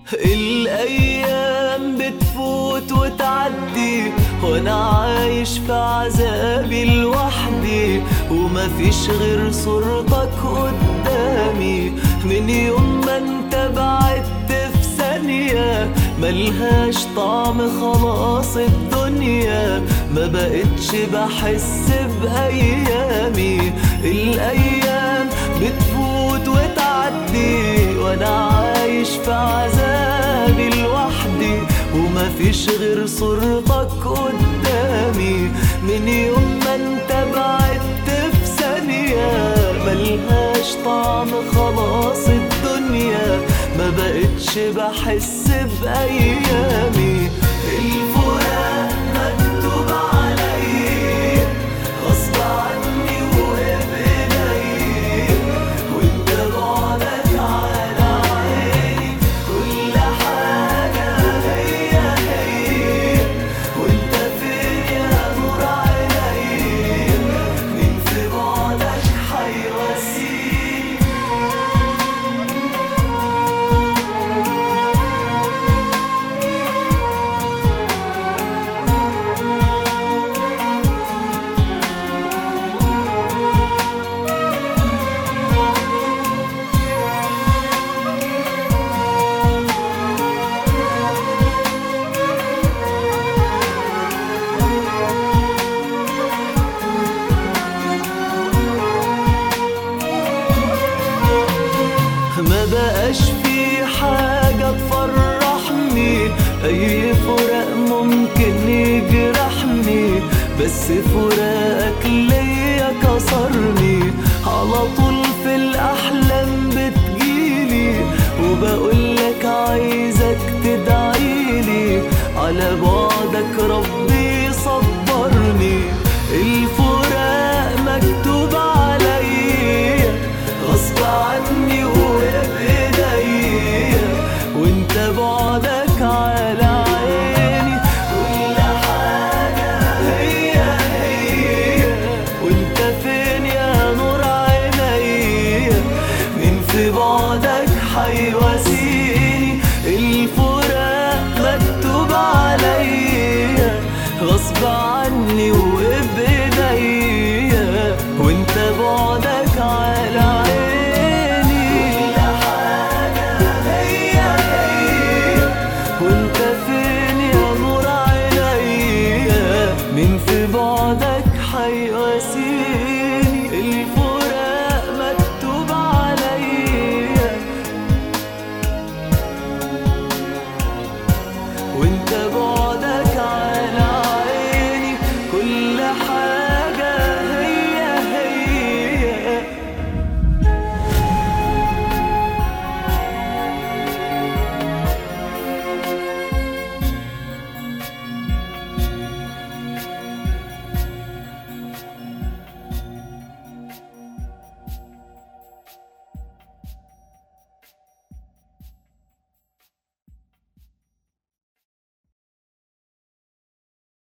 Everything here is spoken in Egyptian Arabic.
الأيام بتفوت وتعدي وأنا عايش في عذابي لوحدي ومفيش غير صورتك قدامي من يوم ما انت بعدت في ثانية ملهاش طعم خلاص الدنيا ما بقتش بحس بأيامي الأيام بتفوت وتعدي وأنا عايش في عذابي لوحدي ومفيش غير صورتك قدامي من يوم ما انت بعدت في ثانية ملهاش طعم خلاص الدنيا ما بقتش بحس بأيامي الفراق مكتوب عليا غصب عني وبإيديا وانت بعدك على عيني كل حاجة هي هي وانت فين يا نور عينيا مين في بعدك حيواسيني ما بقاش في حاجة تفرحني أي فراق ممكن يجرحني بس فراقك ليا كسرني على طول في الأحلام بتجيلي وبقولك عايزك تدعيلي على بعدك ربي صبرني الفراق مكتوب عليا غصب عني وبإيديا وانت بعدك على عيني كل حاجة هي هي وانت فين يا نور عينيا مين في بعدك حيواسيني الفراق مكتوب عليا غصب عني